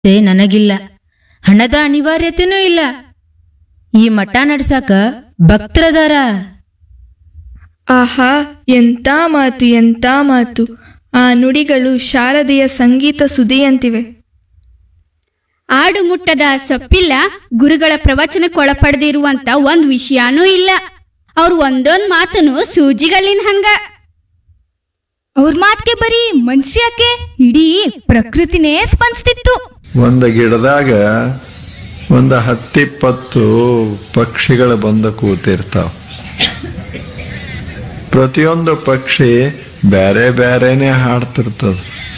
ತೆ ನನಗಿಲ್ಲ ಹಣದ ಅನಿವಾರ್ಯತೆನೂ ಇಲ್ಲ ಈ ಮಠ ನಡ್ಸಾಕ ಭಕ್ತರದಾರ ಆಹಾ ಎಂಥ ಮಾತು ಎಂಥ ಮಾತು ಆ ನುಡಿಗಳು ಶಾರದೆಯ ಸಂಗೀತ ಸುದಿಯಂತಿವೆ ಆಡು ಮುಟ್ಟದ ಸೊಪ್ಪಿಲ್ಲ ಗುರುಗಳ ಪ್ರವಚನಕ್ಕೊಳಪಡೆದಿರುವಂತ ಒಂದ್ ವಿಷಯನೂ ಇಲ್ಲ ಅವ್ರು ಒಂದೊಂದ್ ಮಾತನು ಸೂಜಿಗಲ್ಲಿನ ಹಂಗ ಅವ್ರ ಮಾತ್ಗೆ ಬರೀ ಮನುಷ್ಯಕ್ಕೆ ಇಡೀ ಪ್ರಕೃತಿನೇ ಸ್ಪಂದಿಸ್ತಿತ್ತು ಒಂದು ಗಿಡದಾಗ ಒಂದು ಹತ್ತಿಪ್ಪತ್ತು ಪಕ್ಷಿಗಳು ಬಂದು ಕೂತಿರ್ತಾವ ಪ್ರತಿಯೊಂದು ಪಕ್ಷಿ ಬೇರೆ ಬೇರೆನೆ ಹಾಡ್ತಿರ್ತದ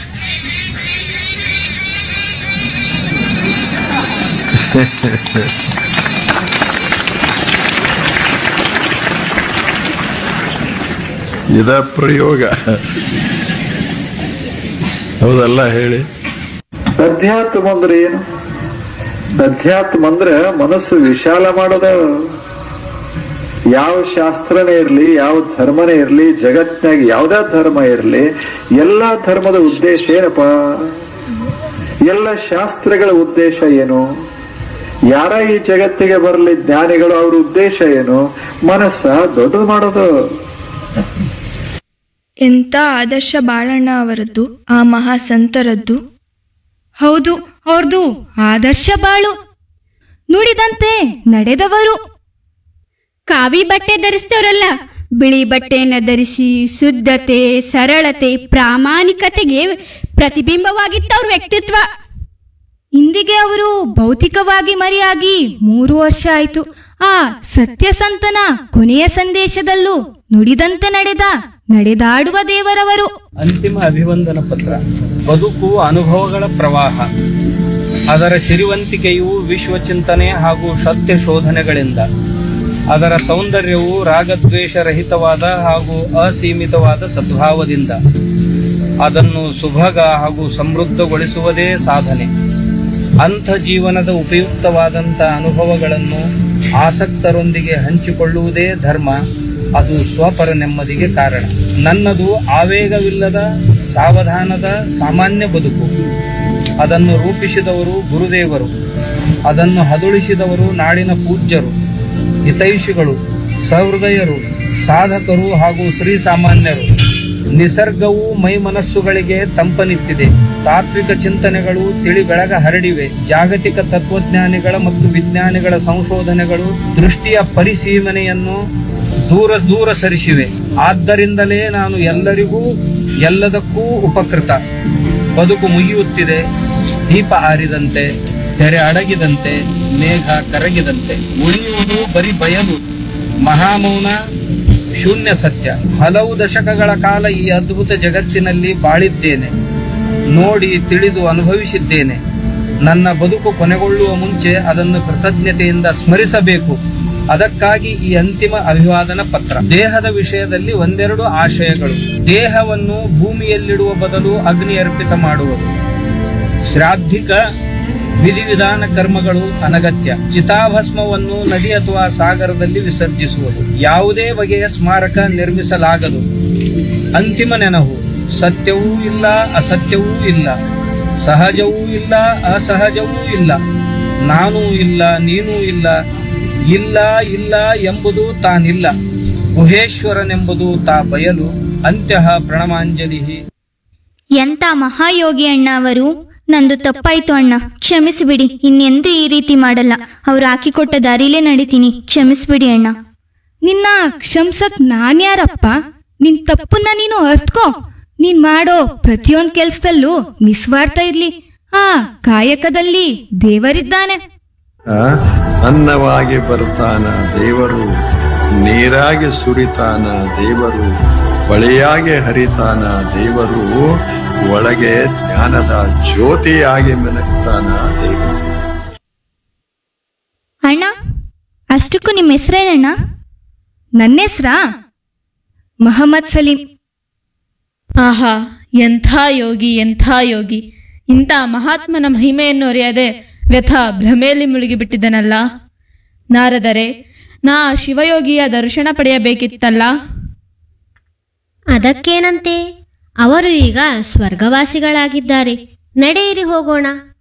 ಇದ ಪ್ರಯೋಗ ಹೌದಲ್ಲ ಹೇಳಿ ಅಧ್ಯಾತ್ಮ ಅಂದ್ರೆ ಏನು ಅಧ್ಯಾತ್ಮ ಅಂದ್ರೆ ಮನಸ್ಸು ವಿಶಾಲ ಮಾಡೋದ ಯಾವ ಶಾಸ್ತ್ರನೇ ಇರ್ಲಿ ಯಾವ ಧರ್ಮನೇ ಇರ್ಲಿ ಜಗತ್ನಾಗ ಯಾವ್ದೇ ಧರ್ಮ ಇರ್ಲಿ ಎಲ್ಲಾ ಧರ್ಮದ ಉದ್ದೇಶ ಏನಪ್ಪ ಎಲ್ಲ ಶಾಸ್ತ್ರಗಳ ಉದ್ದೇಶ ಏನು ಯಾರ ಈ ಜಗತ್ತಿಗೆ ಬರಲಿ ಜ್ಞಾನಿಗಳು ಅವ್ರ ಉದ್ದೇಶ ಏನು ಮನಸ್ಸ ದೊಡ್ಡದು ಮಾಡೋದು ಎಂಥ ಆದರ್ಶ ಬಾಳಣ್ಣ ಅವರದ್ದು ಆ ಮಹಾ ಸಂತರದ್ದು ಹೌದು ಅವ್ರದು ಆದರ್ಶ ಬಾಳು ನುಡಿದಂತೆ ನಡೆದವರು ಕಾವಿ ಬಟ್ಟೆ ಧರಿಸ್ತವ್ರಲ್ಲ ಬಿಳಿ ಬಟ್ಟೆಯನ್ನ ಧರಿಸಿ ಶುದ್ಧತೆ ಸರಳತೆ ಪ್ರಾಮಾಣಿಕತೆಗೆ ಪ್ರತಿಬಿಂಬವಾಗಿತ್ತವ್ರ ವ್ಯಕ್ತಿತ್ವ ಇಂದಿಗೆ ಅವರು ಭೌತಿಕವಾಗಿ ಮರೆಯಾಗಿ ಮೂರು ವರ್ಷ ಆಯ್ತು ಆ ಸತ್ಯಸಂತನ ಕೊನೆಯ ಸಂದೇಶದಲ್ಲೂ ನುಡಿದಂತೆ ನಡೆದ ನಡೆದಾಡುವ ದೇವರವರು ಅಂತಿಮ ಅಭಿವಂದನ ಪತ್ರ ಬದುಕು ಅನುಭವಗಳ ಪ್ರವಾಹ ಅದರ ಸಿರಿವಂತಿಕೆಯು ವಿಶ್ವಚಿಂತನೆ ಹಾಗೂ ಸತ್ಯ ಶೋಧನೆಗಳಿಂದ ಅದರ ಸೌಂದರ್ಯವು ರಾಗದ್ವೇಷರಹಿತವಾದ ಹಾಗೂ ಅಸೀಮಿತವಾದ ಸದ್ಭಾವದಿಂದ ಅದನ್ನು ಸುಭಗ ಹಾಗೂ ಸಮೃದ್ಧಗೊಳಿಸುವುದೇ ಸಾಧನೆ ಅಂಥ ಜೀವನದ ಉಪಯುಕ್ತವಾದಂಥ ಅನುಭವಗಳನ್ನು ಆಸಕ್ತರೊಂದಿಗೆ ಹಂಚಿಕೊಳ್ಳುವುದೇ ಧರ್ಮ ಅದು ಸ್ವಪರ ನೆಮ್ಮದಿಗೆ ಕಾರಣ ನನ್ನದು ಆವೇಗವಿಲ್ಲದ ಸಾವಧಾನದ ಸಾಮಾನ್ಯ ಬದುಕು ಅದನ್ನು ರೂಪಿಸಿದವರು ಗುರುದೇವರು ಅದನ್ನು ಹದುಳಿಸಿದವರು ನಾಡಿನ ಪೂಜ್ಯರು ಹಿತೈಷಿಗಳು ಸಹೃದಯರು ಸಾಧಕರು ಹಾಗೂ ಶ್ರೀಸಾಮಾನ್ಯರು ನಿಸರ್ಗವು ಮೈ ಮನಸ್ಸುಗಳಿಗೆ ತಂಪನಿತ್ತಿದೆ ತಾತ್ವಿಕ ಚಿಂತನೆಗಳು ತಿಳಿ ಬೆಳಗ ಹರಡಿವೆ ಜಾಗತಿಕ ತತ್ವಜ್ಞಾನಿಗಳ ಮತ್ತು ವಿಜ್ಞಾನಿಗಳ ಸಂಶೋಧನೆಗಳು ದೃಷ್ಟಿಯ ಪರಿಸೀಮನೆಯನ್ನು ದೂರ ದೂರ ಸರಿಸಿವೆ ಆದ್ದರಿಂದಲೇ ನಾನು ಎಲ್ಲರಿಗೂ ಎಲ್ಲದಕ್ಕೂ ಉಪಕೃತ ಬದುಕು ಮುಗಿಯುತ್ತಿದೆ ದೀಪ ಆರಿದಂತೆ ತೆರೆ ಅಡಗಿದಂತೆ ಮೇಘ ಕರಗಿದಂತೆ ಉಳಿಯುವುದು ಬರಿ ಬಯಲು ಮಹಾಮೌನ ಶೂನ್ಯ ಸತ್ಯ ಹಲವು ದಶಕಗಳ ಕಾಲ ಈ ಅದ್ಭುತ ಜಗತ್ತಿನಲ್ಲಿ ಬಾಳಿದ್ದೇನೆ ನೋಡಿ ತಿಳಿದು ಅನುಭವಿಸಿದ್ದೇನೆ ನನ್ನ ಬದುಕು ಕೊನೆಗೊಳ್ಳುವ ಮುಂಚೆ ಅದನ್ನು ಕೃತಜ್ಞತೆಯಿಂದ ಸ್ಮರಿಸಬೇಕು ಅದಕ್ಕಾಗಿ ಈ ಅಂತಿಮ ಅಭಿವಾದನ ಪತ್ರ ದೇಹದ ವಿಷಯದಲ್ಲಿ ಒಂದೆರಡು ಆಶಯಗಳು ದೇಹವನ್ನು ಭೂಮಿಯಲ್ಲಿಡುವ ಬದಲು ಅಗ್ನಿ ಅರ್ಪಿತ ಮಾಡುವುದು ಶ್ರಾದ್ಧಿಕ ವಿಧಿವಿಧಾನ ಕರ್ಮಗಳು ಅನಗತ್ಯ ಚಿತಾಭಸ್ಮವನ್ನು ನದಿ ಅಥವಾ ಸಾಗರದಲ್ಲಿ ವಿಸರ್ಜಿಸುವುದು ಯಾವುದೇ ಬಗೆಯ ಸ್ಮಾರಕ ನಿರ್ಮಿಸಲಾಗದು ಅಂತಿಮ ನೆನಹು ಸತ್ಯವೂ ಇಲ್ಲ ಅಸತ್ಯವೂ ಇಲ್ಲ ಸಹಜವೂ ಇಲ್ಲ ಅಸಹಜವೂ ಇಲ್ಲ ನಾನೂ ಇಲ್ಲ ನೀನೂ ಇಲ್ಲ ಇಲ್ಲ ಇಲ್ಲ ಎಂಬುದು ತಾನಿಲ್ಲ ಗುಹೇಶ್ವರನೆಂಬುದು ತಾ ಬಯಲು ಅಂತ್ಯಃ ಪ್ರಣಮಾಂಜಲಿ ಎಂತ ಮಹಾಯೋಗಿ ಅಣ್ಣ ಅವರು ನಂದು ತಪ್ಪಾಯ್ತು ಅಣ್ಣ ಕ್ಷಮಿಸಿಬಿಡಿ ಇನ್ನೆಂದೂ ಈ ರೀತಿ ಮಾಡಲ್ಲ ಅವ್ರು ಹಾಕಿಕೊಟ್ಟ ದಾರಿಲೇ ನಡಿತೀನಿ ಕ್ಷಮಿಸ್ಬಿಡಿ ಅಣ್ಣ ನಿನ್ನ ಕ್ಷಮ್ಸಕ್ ನಾನ್ಯಾರಪ್ಪ ನಿನ್ ತಪ್ಪನ್ನ ನೀನು ಅರ್ತ್ಕೋ ನೀನ್ ಮಾಡೋ ಪ್ರತಿಯೊಂದ್ ಕೆಲ್ಸದಲ್ಲೂ ನಿಸ್ವಾರ್ಥ ಇರ್ಲಿ ಆ ಕಾಯಕದಲ್ಲಿ ದೇವರಿದ್ದಾನೆ ಆ, ಅನ್ನವಾಗಿ ಬರ್ತಾನ ದೇವರು ನೀರಾಗಿ ಸುರಿತಾನ ದೇವರು ಹೊಳೆಯಾಗಿ ಹರಿತಾನ ದೇವರು ಒಳಗೆ ಜ್ಞಾನದ ಜ್ಯೋತಿಯಾಗಿ ಮೆಲಗ್ತಾನ ದೇವರು ಅಣ್ಣ ಅಷ್ಟಕ್ಕೂ ನಿಮ್ಮ ಹೆಸರೇನಣ್ಣ ನನ್ನೆಸ್ರಾ ಮಹಮ್ಮದ್ ಸಲೀಂ ಆಹಾ ಎಂಥ ಯೋಗಿ ಎಂಥ ಯೋಗಿ ಇಂಥ ಮಹಾತ್ಮನ ಮಹಿಮೆಯನ್ನು ಅರಿಯದೆ ವ್ಯಥ ಭ್ರಮೆಯಲ್ಲಿ ಮುಳುಗಿಬಿಟ್ಟಿದ್ದನಲ್ಲ ನಾರದರೆ ನಾ ಆ ಶಿವಯೋಗಿಯ ದರ್ಶನ ಪಡೆಯಬೇಕಿತ್ತಲ್ಲ ಅದಕ್ಕೇನಂತೆ ಅವರು ಈಗ ಸ್ವರ್ಗವಾಸಿಗಳಾಗಿದ್ದಾರೆ ನಡೆಯಿರಿ ಹೋಗೋಣ